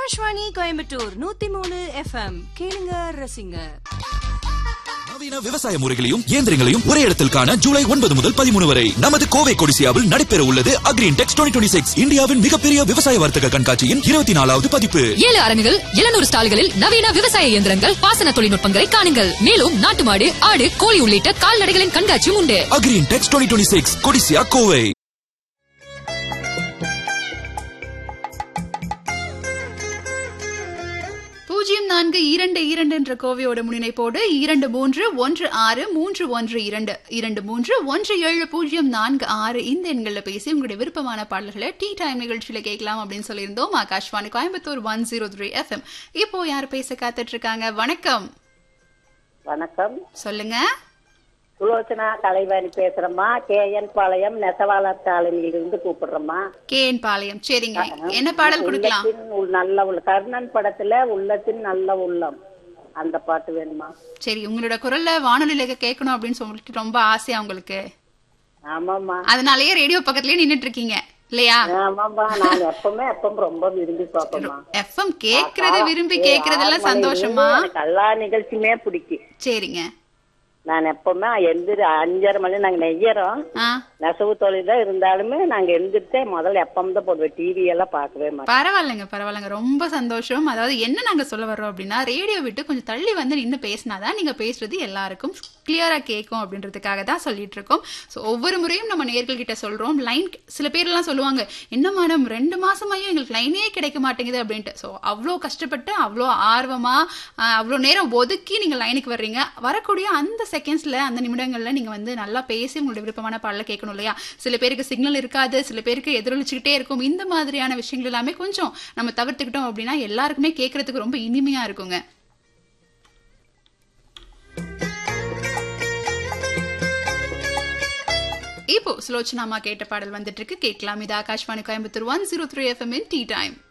ஆகாஷ்வாணி கோயம்புத்தூர் நூத்தி மூணு எஃப்எம் கேளுங்க ரசிங்க நவீன விவசாய முறைகளையும் இயந்திரங்களையும் ஒரே இடத்தில் காண ஜூலை ஒன்பது முதல் பதிமூணு வரை நமது கோவை கொடிசியாவில் நடைபெற உள்ளது அக்ரீன் டெக்ஸ் டுவெண்ட்டி சிக்ஸ் இந்தியாவின் மிகப்பெரிய விவசாய வர்த்தக கண்காட்சியின் இருபத்தி நாலாவது பதிப்பு ஏழு அரங்குகள் எழுநூறு ஸ்டால்களில் நவீன விவசாய இயந்திரங்கள் பாசன தொழில்நுட்பங்களை காணுங்கள் மேலும் நாட்டு மாடு ஆடு கோழி உள்ளிட்ட கால்நடைகளின் கண்காட்சியும் உண்டு Agri Intex twenty six Codissia Kovai பூஜ்ஜியம் நான்கு இரண்டு இரண்டு என்ற கோவையோட முன்னிணைப்போடு இரண்டு மூன்று ஒன்று ஆறு மூன்று ஒன்று இரண்டு இரண்டு மூன்று ஒன்று ஏழு பூஜ்ஜியம் நான்கு ஆறு இந்த எண்களில் பேசி உங்களுடைய விருப்பமான பாடல்களை டீ டைம் நிகழ்ச்சியில கேட்கலாம் அப்படின்னு சொல்லியிருந்தோம் Akashvani Coimbatore one zero three FM இப்போ யார் பேச காத்துட்டு இருக்காங்க வணக்கம் வணக்கம் சொல்லுங்க சுலோச்சனா கலைவாணி பேசுறேம்மா கேஎன் பாளையம் நெசவாளர் காலனியிலிருந்து கூப்பிடுறேம்மா கேஎன் பாளையம் சரிங்க என்ன பாடல் கொடுக்கலாம் உள்ளத்தின் உள் நல்ல உள்ள கர்ணன் படத்துல உள்ளத்தின் நல்ல உள்ளம் அந்த பாட்டு வேணுமா சரி உங்களோட குரல்ல வானொலியில கேட்கணும் அப்படின்னு சொல்லிட்டு ரொம்ப ஆசையா உங்களுக்கு ஆமாம்மா அதனாலயே ரேடியோ பக்கத்துலயே நின்னுட்டு இருக்கீங்க இல்லையா ஆமாம்மா நான் எப்பவுமே எப்பவும் ரொம்ப விரும்பி பார்ப்பேம்மா எஃப்எம் கேக்குறத விரும்பி கேக்குறதெல்லாம் சந்தோஷமா எனக்கு எல்லா நிகழ்ச்சியுமே பிடிக்கும் சரிங்க நான் எப்பவுமே எந்திரி அஞ்சரை மணி நாங்க நெய்யறோம் ஆ நெசவு தொழில் தான் இருந்தாலுமே நாங்க எந்திரிச்சே முதல்ல எப்பவும் தான் போடுவேன் டிவி எல்லாம் பார்க்கவே மாட்டோம் பரவாயில்லைங்க பரவாயில்லைங்க ரொம்ப சந்தோஷம் அதாவது என்ன நாங்க சொல்ல வர்றோம் அப்படின்னா ரேடியோ விட்டு கொஞ்சம் தள்ளி வந்து நின்று பேசினாதான் நீங்க பேசுறது எல்லாருக்கும் கிளியரா கேட்கும் அப்படின்றதுக்காக தான் சொல்லிட்டு இருக்கோம் ஸோ ஒவ்வொரு முறையும் நம்ம நேர்கள் கிட்ட சொல்றோம் லைன் சில பேர் எல்லாம் சொல்லுவாங்க என்ன மேடம் ரெண்டு மாசமாயும் எங்களுக்கு லைனே கிடைக்க மாட்டேங்குது அப்படின்ட்டு ஸோ அவ்வளோ கஷ்டப்பட்டு அவ்வளோ ஆர்வமா ஆஹ், அவ்வளோ நேரம் ஒதுக்கி நீங்க லைனுக்கு வர்றீங்க வரக்கூடிய அந்த செகண்ட்ஸ்ல அந்த நிமிடங்கள்ல நீங்க வந்து நல்லா பேசி உங்களுடைய விருப்பமான பாடல கேட்கணும் இல்லையா சில பேருக்கு சிக்னல் இருக்காது சில பேருக்கு எதிரொலிச்சுக்கிட்டே இருக்கும் இந்த மாதிரியான விஷயங்கள் எல்லாமே கொஞ்சம் நம்ம தவிர்த்துக்கிட்டோம் அப்படின்னா எல்லாருக்குமே கேட்கறதுக்கு ரொம்ப இனிமையா இருக்குங்க இப்போ சுலோச்சனாமா கேட்ட பாடல் வந்துட்டு இருக்கு கேட்கலாம் இது Akashvani Coimbatore one zero three FM tea time